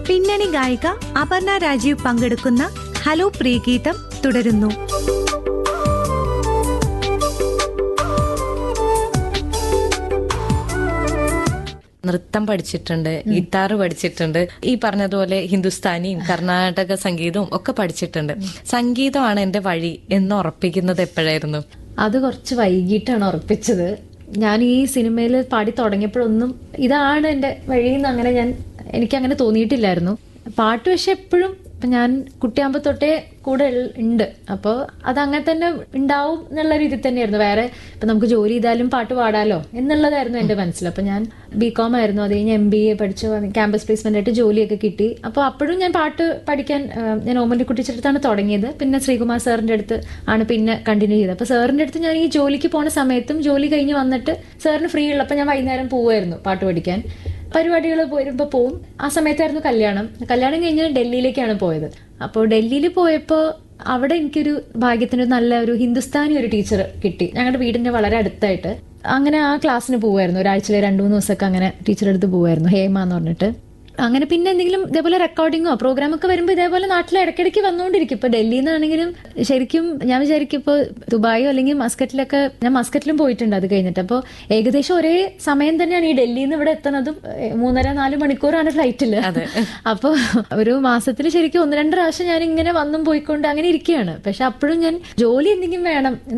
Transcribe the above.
പിന്നണി ഗായിക അപർണ രാജീവ് പങ്കെടുക്കുന്ന ഹലോ പ്രിയഗീതം തുടരുന്നു നൃത്തം പഠിച്ചിട്ടുണ്ട് ഗിത്താർ പഠിച്ചിട്ടുണ്ട് ഈ പറഞ്ഞതുപോലെ ഹിന്ദുസ്ഥാനിയും കർണാടക സംഗീതവും ഒക്കെ പഠിച്ചിട്ടുണ്ട് സംഗീതമാണ് എന്റെ വഴി എന്ന് ഉറപ്പിക്കുന്നത് എപ്പോഴായിരുന്നു അത് കുറച്ച് വൈകിട്ടാണ് ഉറപ്പിച്ചത് ഞാൻ ഈ സിനിമയിൽ പാടി തുടങ്ങിയപ്പോഴൊന്നും ഇതാണ് എൻ്റെ വഴിയെന്ന് അങ്ങനെ ഞാൻ എനിക്ക് അങ്ങനെ തോന്നിയിട്ടില്ലായിരുന്നു പാട്ട് പക്ഷെ എപ്പോഴും ഇപ്പം ഞാൻ കുട്ടിയാകുമ്പോൾ തൊട്ടേ കൂടെ ഉൾ- ഉണ്ട് അപ്പോൾ അത് അങ്ങനെ തന്നെ ഉണ്ടാവും എന്നുള്ള രീതിയിൽ തന്നെയായിരുന്നു വേറെ ഇപ്പം നമുക്ക് ജോലി ചെയ്താലും പാട്ട് പാടാലോ എന്നുള്ളതായിരുന്നു എൻ്റെ മനസ്സിൽ അപ്പം ഞാൻ ബി കോം ആയിരുന്നു അത് കഴിഞ്ഞ് എം ബി എ പഠിച്ചു ക്യാമ്പസ് പ്ലേസ്മെന്റ് ആയിട്ട് ജോലിയൊക്കെ കിട്ടി അപ്പോൾ അപ്പോഴും ഞാൻ പാട്ട് പഠിക്കാൻ ആ, ഞാൻ ഓമന്റിക്കുട്ടി അടുത്താണ് തുടങ്ങിയത് പിന്നെ ശ്രീകുമാർ സാറിന്റെ അടുത്ത് ആണ് പിന്നെ കണ്ടിന്യൂ ചെയ്തത് അപ്പോൾ സാറിന്റെ അടുത്ത് ഞാൻ ഈ ജോലിക്ക് പോണ സമയത്തും ജോലി കഴിഞ്ഞ് വന്നിട്ട് സാറിന് ഫ്രീ ഉള്ളപ്പോൾ ഞാൻ വൈകുന്നേരം പോവായിരുന്നു പാട്ട് പഠിക്കാൻ പരിപാടികൾ വരുമ്പോൾ പോവും ആ സമയത്തായിരുന്നു കല്യാണം കല്യാണം കഴിഞ്ഞ് ഡൽഹിയിലേക്കാണ് പോയത് അപ്പോൾ ഡൽഹിയിൽ പോയപ്പോൾ അവിടെ എനിക്കൊരു ഭാഗ്യത്തിന് ഒരു നല്ല ഒരു ഹിന്ദുസ്ഥാനി ഒരു ടീച്ചർ കിട്ടി ഞങ്ങളുടെ വീടിന്റെ വളരെ അടുത്തായിട്ട് അങ്ങനെ ആ ക്ലാസ്സിന് പോവായിരുന്നു ഒരാഴ്ചയിൽ രണ്ടു മൂന്ന് ദിവസമൊക്കെ അങ്ങനെ ടീച്ചറെ അടുത്ത് പോവായിരുന്നു ഹേമ എന്ന് പറഞ്ഞിട്ട് അങ്ങനെ പിന്നെ എന്തെങ്കിലും ഇതേപോലെ റെക്കോർഡിങ്ങോ പ്രോഗ്രാമൊക്കെ വരുമ്പോൾ ഇതേപോലെ നാട്ടിൽ ഇടയ്ക്കിടയ്ക്ക് വന്നുകൊണ്ടിരിക്കും ഇപ്പൊ ഡൽഹിയിൽ നിന്നാണെങ്കിലും ശരിക്കും ഞാൻ വിചാരിക്കും ഇപ്പോൾ ദുബായോ അല്ലെങ്കിൽ മസ്കറ്റിലൊക്കെ ഞാൻ മസ്കറ്റിലും പോയിട്ടുണ്ട് അത് കഴിഞ്ഞിട്ട് അപ്പോൾ ഏകദേശം ഒരേ സമയം തന്നെയാണ് ഈ ഡൽഹിയിൽ നിന്ന് ഇവിടെ എത്തുന്നതും ഏഹ്, മൂന്നര നാല് മണിക്കൂറാണ് ഫ്ലൈറ്റില് അപ്പോൾ ഒരു മാസത്തിൽ ശരിക്കും ഒന്ന് രണ്ട് പ്രാവശ്യം ഞാൻ ഇങ്ങനെ വന്നും പോയിക്കൊണ്ട് അങ്ങനെ ഇരിക്കുകയാണ് പക്ഷെ അപ്പോഴും ഞാൻ ജോലി എന്തെങ്കിലും വേണം